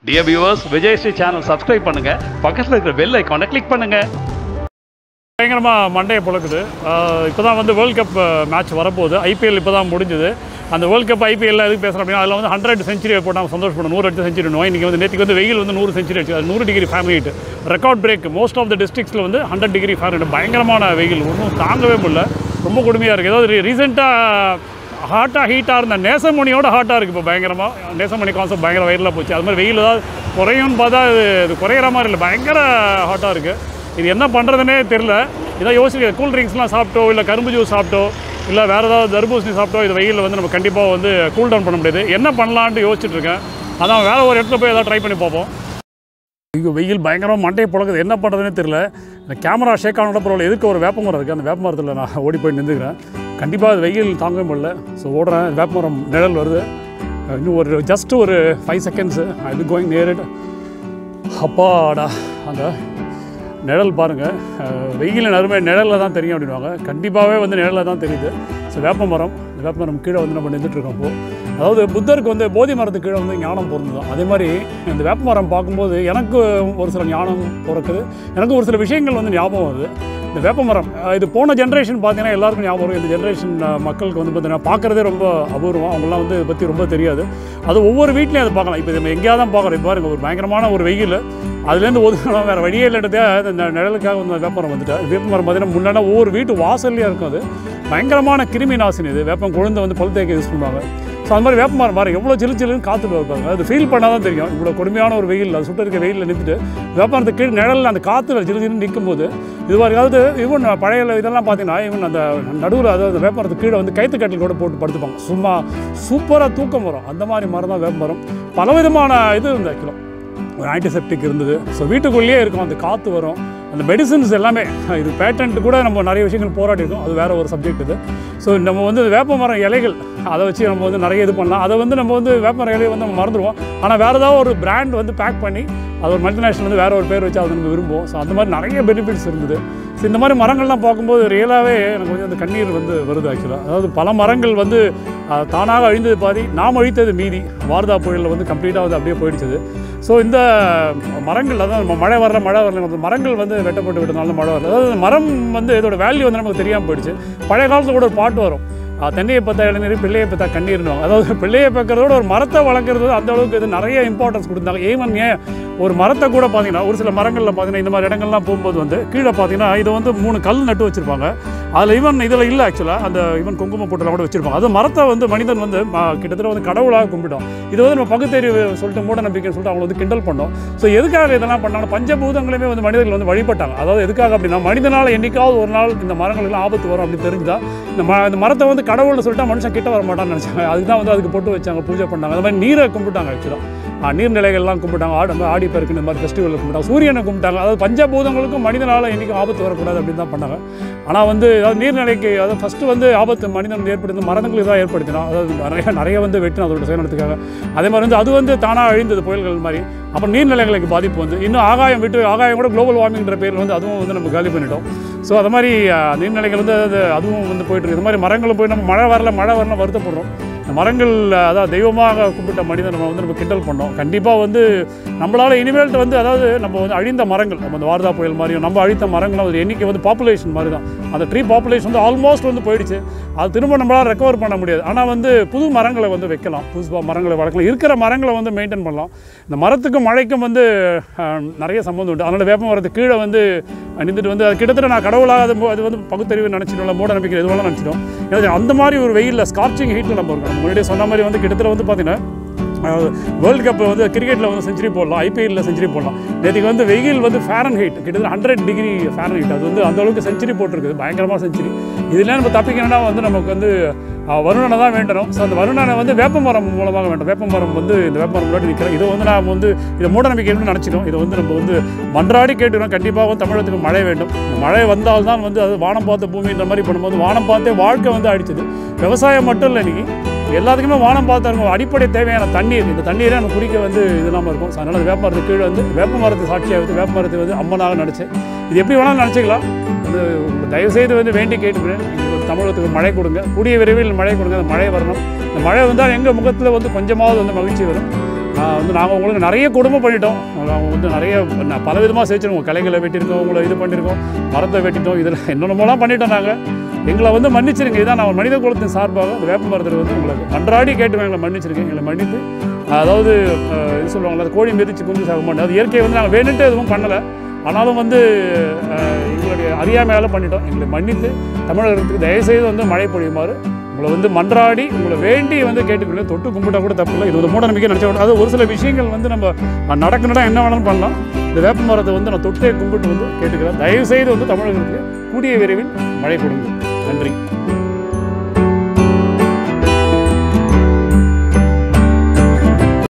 dear viewers Vijay Sri channel subscribe பண்ணுங்க பக்கத்தில் இருக்கிற பெல் ஐக்கானை கிளிக் பண்ணுங்க பயங்கரமாக மண்டையை புழக்குது இப்போ தான் வந்து வேர்ல்ட் கப் மேட்ச் வரப்போகுது ஐபிஎல் இப்போ தான் முடிஞ்சுது அந்த வேர்ல்ட் கப் ஐபிஎல் எதுக்கு பேசுகிறோம் அப்படின்னா அதில் வந்து ஹண்ட்ரட் செஞ்சுரி போட்டால் சந்தோஷப்படும் நூறு அடிச்சு செஞ்சுரி நோய் இன்றைக்கி வந்து நேற்றுக்கு வந்து வெயில் வந்து நூறு செஞ்சுரி அடிச்சு அது நூறு டிகிரி ஃபேமிலிட்டு record break most of the டிஸ்ட்ரிக்ஸில் வந்து ஹண்ட்ரட் டிகிரி ஃபேமிலிட் பயங்கரமான வெயில் ஒன்றும் தாங்கவே முடியல ரொம்ப கொடுமையாக இருக்குது ஏதாவது ரீசெண்டாக ஹாட்டாக ஹீட்டாக இருந்த நேசமணியோட ஹாட்டாக இருக்குது இப்போ பயங்கரமாக நேசமணி கான்செப்ட் பயங்கர வயரில் போச்சு அது மாதிரி வெயில் ஏதாவது குறையும்னு பார்த்தா இது இது குறையிற மாதிரி இல்லை பயங்கர ஹாட்டாக இருக்குது இது என்ன பண்ணுறதுனே தெரில இதான் யோசிக்க கூல் ட்ரிங்க்ஸ்லாம் சாப்பிட்டோ இல்லை கரும்பு ஜூஸ் சாப்பிட்டோ இல்லை வேறு ஏதாவது தர்பூசணி சாப்பிட்டோ இது வெயிலில் வந்து நம்ம கண்டிப்பாக வந்து கூல் டவுன் பண்ண முடியாது என்ன பண்ணலான்ட்டு யோசிச்சுட்டு இருக்கேன் அதான் வேறு ஒரு இடத்துல போய் ஏதாவது ட்ரை பண்ணி பார்ப்போம் ஐயோ வெயில் பயங்கரமாக மண்டையை புழக்குது என்ன பண்ணுறதுனே தெரியல இந்த கேமரா ஷேக் ஆனோட பரவாயில்ல எதுக்கு ஒரு வேப்ப மரம் இருக்குது அந்த வேப்ப மரத்தில் நான் ஓடி போய் நின்றுக்கிறேன் கண்டிப்பாக அது வெயில் தாங்கவே முடியல ஸோ ஓடுறேன் வேப்ப மரம் நிழல் வருது இன்னும் ஒரு ஜஸ்ட் ஒரு five seconds I be going near it அப்பாடா அந்த நிழல் பாருங்கள் வெயிலின் அருமை நிழலில் தான் தெரியும் அப்படின்வாங்க கண்டிப்பாகவே வந்து நிழலில் தான் தெரியுது ஸோ வேப்ப மரம் இந்த வேப்ப மரம் கீழே வந்து நம்ம நின்றுட்டு இருக்கோம் இப்போ அதாவது புத்தருக்கு வந்து போதி மரத்துக்கு கீழே வந்து ஞானம் பொருந்துதான் அதே மாதிரி இந்த வேப்ப மரம் பார்க்கும்போது எனக்கு ஒரு சில ஞானம் பிறக்குது எனக்கு ஒரு சில விஷயங்கள் வந்து ஞாபகம் வருது இந்த வேப்ப மரம் அஹ் இது போன ஜென்ரேஷன் பார்த்தீங்கன்னா எல்லாருக்கும் ஞாபகம் வரும் இந்த ஜென்ரேஷன் மக்களுக்கு வந்து பார்த்தீங்கன்னா பார்க்குறதே ரொம்ப அபூர்வம் அவங்களாம் வந்து இதை பற்றி ரொம்ப தெரியாது அது ஒவ்வொரு வீட்லேயும் அதை பார்க்கலாம் இப்போ நம்ம எங்கேயாவது தான் பார்க்குறோம் இப்போ பாருங்க ஒரு பயங்கரமான ஒரு வெயில் அதுலேருந்து ஒதுங்கலாம் வேறு வழியே இல்லாட்டதே இந்த நிழலுக்காக வந்து வேப்பமரம் வந்துட்டு வேப்பமரம் பார்த்தீங்கன்னா முன்னாடி ஒவ்வொரு வீட்டு வாசல்லையும் இருக்கும் அது பயங்கரமான கிருமி நாசினி இது வேப்பம் கொழுந்து வந்து பல் தேய்க்க யூஸ் பண்ணுவாங்க ஸோ அந்த மாதிரி வேப்பமரம் பாருங்க எவ்வளோ சிலு சிலுன்னு காற்று வைப்பாங்க அது ஃபீல் பண்ணால் தான் தெரியும் இவ்வளோ கொடுமையான ஒரு வெயில் அது சுட்ட இருக்க வெயிலில் நின்றுட்டு வேப்பமரத்துக்கு கீழே நிழலில் அந்த காற்று சிலு சிலுன்னு நிற்கும் போது இது மாதிரி அதாவது ஈவன் பழைய இதெல்லாம் பார்த்தீங்கன்னா ஈவன் அந்த நடுவில் அதாவது வேப்பமரத்துக்கு கீழே வந்து கைத்து கட்டில் கூட போட்டு படுத்துப்பாங்க சும்மா சூப்பராக தூக்கம் வரும் அந்த மாதிரி மரம் தான் வேப்பமரம் பலவிதமான இது இருந்து ஆக்சுவலாக ஒரு ஆன்டிசெப்டிக் இருந்தது ஸோ வீட்டுக்குள்ளேயே இருக்கும் அந்த காற்று வரும் அந்த மெடிசின்ஸ் எல்லாமே இது பேட்டன்ட் கூட நம்ம நிறைய விஷயங்கள் போராடி இருக்கோம் அது வேறு ஒரு சப்ஜெக்ட் இது ஸோ நம்ம வந்து வேப்ப மரம் இலைகள் அதை வச்சு நம்ம வந்து நிறைய இது பண்ணலாம் அதை வந்து நம்ம வந்து வேப்ப மரம் இலையை வந்து நம்ம மறந்துடுவோம் ஆனால் வேறு ஏதாவது ஒரு பிராண்ட் வந்து பேக் பண்ணி அது ஒரு மல்டிநேஷனல் வந்து வேறு ஒரு பேர் வச்சு அதை நம்ம விரும்புவோம் ஸோ அந்த மாதிரி நிறைய பெனிஃபிட்ஸ் இருந்தது ஸோ இந்த மாதிரி மரங்கள்லாம் பார்க்கும்போது ரியலாகவே எனக்கு வந்து அந்த கண்ணீர் வந்து வருது ஆக்சுவலாக அதாவது பல மரங்கள் வந்து அஹ், தானாக அழிந்தது பாதி நாம் அழித்தது மீதி வார்தா புயலில் வந்து கம்ப்ளீட்டாக வந்து அப்படியே போயிடுச்சது ஸோ இந்த மரங்கள் அதான் நம்ம மழை வரல மழை வரல அந்த மரங்கள் வந்து வெட்டப்பட்டு விட்டனால மழை வரல அதாவது மரம் வந்து இதோட வேல்யூ வந்து நமக்கு தெரியாமல் போயிடுச்சு பழைய காலத்தில் கூட ஒரு பாட்டு வரும் ஆஹ் தென்னையை பார்த்தா இளநீர் பிள்ளையை பார்த்தா கண்ணீர்னுவாங்க அதாவது பிள்ளையை பார்க்கறதோட ஒரு மரத்தை வளர்க்குறது அந்த அளவுக்கு இது நிறைய இம்பார்ட்டன்ஸ் கொடுத்தாங்க ஈவன் ஏன் ஒரு மரத்தை கூட பார்த்தீங்கன்னா ஒரு சில மரங்களில் பார்த்தீங்கன்னா இந்த மாதிரி இடங்கள்லாம் போகும்போது வந்து கீழே பார்த்தீங்கன்னா இதை வந்து மூணு கல் நட்டு வச்சுருப்பாங்க அதில் ஈவன் இதில் இல்லை ஆக்சுவலாக அந்த ஈவன் குங்குமம் போட்டுலாம் கூட வச்சுருப்பாங்க அது மரத்தை வந்து மனிதன் வந்து ம- கிட்டத்தட்ட வந்து கடவுளாக கும்பிட்டோம் இது வந்து நம்ம பகுத்தறிவு சொல்லிட்டு மூட நம்பிக்கைன்னு சொல்லிட்டு அவங்க வந்து கிண்டல் பண்ணோம் ஸோ எதுக்காக இதெல்லாம் பண்ணாங்க பஞ்சபூதங்களுமே வந்து மனிதர்கள் வந்து வழிபட்டாங்க அதாவது எதுக்காக அப்படின்னா மனிதனால் என்னைக்காவது ஒரு நாள் இந்த மரங்களுக்குலாம் ஆபத்து வரும் அப்படின்னு தெரிஞ்சா இந்த ம இந்த மரத்தை வந்து கடவுள்னு சொல்லிட்டு மனுஷன் கிட்ட வர மாட்டான்னு நினச்சாங்க அதுக்கு தான் வந்து அதுக்கு பொட்டு வச்சாங்க பூஜை பண்ணாங்க அந்த மாதிரி நீரை கும்பிட்டாங்க ஆக்சுவலாக நீர்நிலைகள்லாம் கும்பிட்டாங்க ஆடு அந்த ஆடி பெருக்கு இந்த மாதிரி ஃபெஸ்டிவலில் கும்பிட்டாங்க சூரியனை கும்பிட்டாங்க அதாவது பஞ்சபூதங்களுக்கும் மனிதனால் என்றைக்கும் ஆபத்து வரக்கூடாது அப்படின்னு தான் பண்ணாங்க ஆனால் வந்து அதாவது நீர்நிலைக்கு அதாவது ஃபஸ்ட்டு வந்து ஆபத்து மனிதன் ஏற்படுத்தி மரங்களுக்கு தான் ஏற்படுத்தினா அதாவது நிறைய நிறைய வந்து வெட்டினா அதோட சுயநலத்துக்காக அதே மாதிரி வந்து அது வந்து தானாக அழிந்தது புயல்கள் மாதிரி அப்புறம் நீர்நிலைகளுக்கு பாதிப்பு வந்து இன்னும் ஆகாயம் விட்டு ஆகாயம் கூட குளோபல் வார்மிங்கிற பேரில் வந்து அதுவும் வந்து நம்ம காலி பண்ணிட்டோம் ஸோ அது மாதிரி அஹ், நீர்நிலைகள் வந்து அது அதுவும் வந்து போயிட்டு இருக்கு இது மாதிரி மரங்களும் போய் நம்ம மழை வரல மழை வரல வருத்தப்படுறோம் இந்த மரங்கள் அதாவது தெய்வமாக கும்பிட்ட மனிதன் நம்ம வந்து நம்ம கிண்டல் பண்ணோம் கண்டிப்பாக வந்து நம்மளால் இனிமேல்ட்டு வந்து அதாவது நம்ம வந்து அழிந்த மரங்கள் நம்ம இந்த வார்தா புயல் மாதிரியும் நம்ம அழித்த மரங்களும் ஒரு எண்ணிக்கை வந்து பாப்புலேஷன் மாதிரி தான் அந்த ட்ரீ பாப்புலேஷன் வந்து ஆல்மோஸ்ட் வந்து போயிடுச்சு அது திரும்ப நம்மளால் ரெக்கவர் பண்ண முடியாது ஆனால் வந்து புது மரங்களை வந்து வைக்கலாம் புதுசு மரங்களை வளர்க்கலாம் இருக்கிற மரங்களை வந்து மெயின்டைன் பண்ணலாம் இந்த மரத்துக்கும் மழைக்கும் வந்து அஹ், நிறைய சம்மந்தம் உண்டு அதனால் வேப்ப மரத்துக்கு கீழே வந்து நின்றுட்டு வந்து அது கிட்டத்தட்ட நான் கடவுளாக அது மு- அது வந்து பகுத்தறிவு நினச்சிட்டோம் மூட நம்பிக்கை எதுவெல்லாம் நினச்சிட்டோம் ஏன்னா அந்த மாதிரி ஒரு வெயிலில் ஸ்கார்ச்சிங் ஹீட்டில் நம்ம இருக்கோம் முன்னாடியே சொன்ன மாதிரி வந்து கிட்டத்தட்ட வந்து பார்த்தீங்கன்னா வேர்ல்டு கப் வந்து கிரிக்கெட்டில் வந்து செஞ்சுரி போடலாம் ஐபிஎல்லில் செஞ்சுரி போடலாம் நேற்றுக்கு வந்து வெயில் வந்து ஃபேரன் ஹீட் கிட்டத்தட்ட ஹண்ட்ரட் டிகிரி ஃபேரன் ஹீட் அது வந்து அந்த அளவுக்கு செஞ்சுரி போட்டிருக்குது பயங்கரமாக செஞ்சுரி இதில் நம்ம தப்பிக்கணும்னா வந்து நமக்கு வந்து அஹ், வருணனை தான் வேண்டணும் ஸோ அந்த வருணனை வந்து வேப்ப மரம் மூலமாக வேண்டும் வேப்ப மரம் வந்து இந்த வேப்ப மரம் முன்னாடி நிற்கிறோம் இதை வந்து நாம் வந்து இதை மூட நம்பிக்கைன்னு நினச்சிட்டோம் இதை வந்து நம்ம வந்து மன்றாடி கேட்டுக்கிறோம் கண்டிப்பாக வந்து தமிழகத்துக்கு மழை வேண்டும் இந்த மழை வந்தால்தான் வந்து அது வானம் பார்த்த பூமின்ற மாதிரி பண்ணும்போது வானம் பார்த்தே வாழ்க்கை வந்து அடிச்சது விவசாயம் மட்டும் இல்லை இன்னைக்கு எல்லாத்துக்குமே வானம் பார்த்தா இருக்கும் அடிப்படை தேவையான தண்ணீர் இந்த தண்ணீரை நம்ம குடிக்க வந்து இது இல்லாமல் இருக்கும் ஸோ அதனால் வேப்ப மரத்துக்கு கீழே வந்து வேப்ப மரத்தை சாட்சியாக வைத்து வேப்ப மரத்தை வந்து அம்மனாக நினச்சி இது எப்படி வேணாலும் நினச்சிக்கலாம் அது தயவுசெய்து வந்து வேண்டி கேட்டுக்கிறேன் எங்களுக்கு வந்து தமிழகத்துக்கு மழை கொடுங்க கூடிய விரைவில் மழை கொடுங்க அந்த மழை வரணும் இந்த மழை வந்தால் எங்கள் முகத்தில் வந்து கொஞ்சமாவது வந்து மகிழ்ச்சி வரும் ஆஹ் வந்து நாங்கள் உங்களுக்கு நிறைய கொடுமை பண்ணிட்டோம் நாங்கள் வந்து நிறைய ந- பல விதமாக சேர்த்துருக்கோம் கிளைகளை வெட்டியிருக்கோம் உங்களை இது பண்ணியிருக்கோம் மரத்தை வெட்டிட்டோம் இதில் என்னென்னமோலாம் பண்ணிட்டோம் நாங்கள் எங்களை வந்து மன்னிச்சிருங்க இதான் நான் மனித குலத்தின் சார்பாக அந்த வேப்ப மரத்தில் வந்து உங்களுக்கு அன்றாடி கேட்டு எங்களை மன்னிச்சிருக்கேன் எங்களை மன்னித்து அதாவது அஹ், இது சொல்லுவாங்கல்ல அது கோழி மிதிச்சு குஞ்சு சாக மாட்டோம் அது இயற்கையை வந்து நாங்கள் வேணுன்ட்டு எதுவும் பண்ணலை ஆனாலும் வந்து அஹ், எங்களுடைய அறியாமையால் பண்ணிட்டோம் எங்களை மன்னித்து தமிழகத்துக்கு தயவுசெய்து வந்து மழை பொழியுமாறு உங்களை வந்து மன்றாடி உங்களை வேண்டி வந்து கேட்டுக்கொள்ள தொட்டு கும்பிட்டா கூட தப்பு இல்லை இது ஒரு மூட நம்பிக்கை நினச்ச அது ஒரு சில விஷயங்கள் வந்து நம்ம நடக்கணும்னா என்ன வேணாலும் பண்ணலாம் இந்த வேப்ப மரத்தை வந்து நான் தொட்டே கும்பிட்டு வந்து கேட்டுக்கிறேன் தயவுசெய்து வந்து தமிழகத்துக்கு கூடிய விரைவில் மழை கொடுங்க நன்றி